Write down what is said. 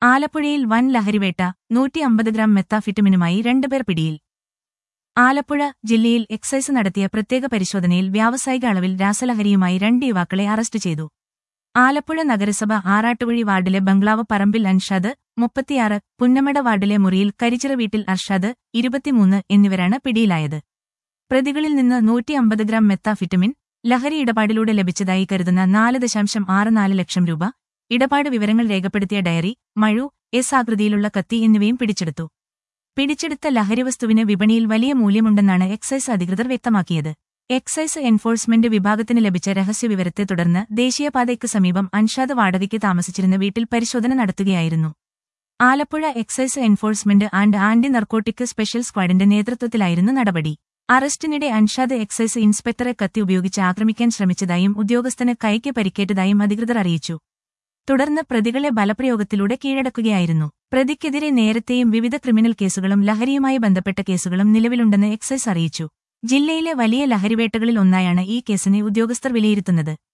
ആലപ്പുഴയിൽ വൻ ലഹരിവേട്ട നൂറ്റി അമ്പത് ഗ്രാം മെത്താഫിറ്റമിനുമായി രണ്ടുപേർ പിടിയിൽ ആലപ്പുഴ ജില്ലയിൽ എക്സൈസ് നടത്തിയ പ്രത്യേക പരിശോധനയിൽ വ്യാവസായിക അളവിൽ രാസലഹരിയുമായി രണ്ട് യുവാക്കളെ അറസ്റ്റ് ചെയ്തു ആലപ്പുഴ നഗരസഭ ആറാട്ടുവഴി വാർഡിലെ ബംഗ്ലാവ് പറമ്പിൽ അൻഷാദ് മുപ്പത്തിയാറ് പുന്നമട വാർഡിലെ മുറിയിൽ കരിച്ചിറ വീട്ടിൽ അർഷാദ് ഇരുപത്തിമൂന്ന് എന്നിവരാണ് പിടിയിലായത് പ്രതികളിൽ നിന്ന് നൂറ്റി അമ്പത് ഗ്രാം മെത്താഫിറ്റമിൻ ലഹരി ഇടപാടിലൂടെ ലഭിച്ചതായി കരുതുന്ന നാല് ദശാംശം ആറ് നാല് ലക്ഷം രൂപ ഇടപാട് വിവരങ്ങൾ രേഖപ്പെടുത്തിയ ഡയറി മഴു എസ് ആകൃതിയിലുള്ള കത്തി എന്നിവയും പിടിച്ചെടുത്തു പിടിച്ചെടുത്ത ലഹരിവസ്തുവിന് വിപണിയിൽ വലിയ മൂല്യമുണ്ടെന്നാണ് എക്സൈസ് അധികൃതർ വ്യക്തമാക്കിയത് എക്സൈസ് എൻഫോഴ്സ്മെന്റ് വിഭാഗത്തിന് ലഭിച്ച രഹസ്യവിവരത്തെ തുടർന്ന് ദേശീയപാതയ്ക്ക് സമീപം അൻഷാദ് വാടകയ്ക്ക് താമസിച്ചിരുന്ന വീട്ടിൽ പരിശോധന നടത്തുകയായിരുന്നു Alappuzha excise enforcement and anti narcotic special സ്ക്വാഡിന്റെ നേതൃത്വത്തിലായിരുന്നു നടപടി അറസ്റ്റിനിടെ അൻഷാദ് എക്സൈസ് ഇൻസ്പെക്ടറെ കത്തി ഉപയോഗിച്ച് ആക്രമിക്കാൻ ശ്രമിച്ചതായും ഉദ്യോഗസ്ഥന് കൈക്ക് പരിക്കേറ്റതായും അധികൃതർ അറിയിച്ചു തുടർന്ന് പ്രതികളെ ബലപ്രയോഗത്തിലൂടെ കീഴടക്കുകയായിരുന്നു പ്രതിക്കെതിരെ നേരത്തെയും വിവിധ ക്രിമിനൽ കേസുകളും ലഹരിയുമായി ബന്ധപ്പെട്ട കേസുകളും നിലവിലുണ്ടെന്ന് എക്സൈസ് അറിയിച്ചു ജില്ലയിലെ വലിയ ലഹരിവേട്ടകളിൽ ഒന്നായാണ് ഈ കേസിനെ ഉദ്യോഗസ്ഥർ വിലയിരുത്തുന്നത്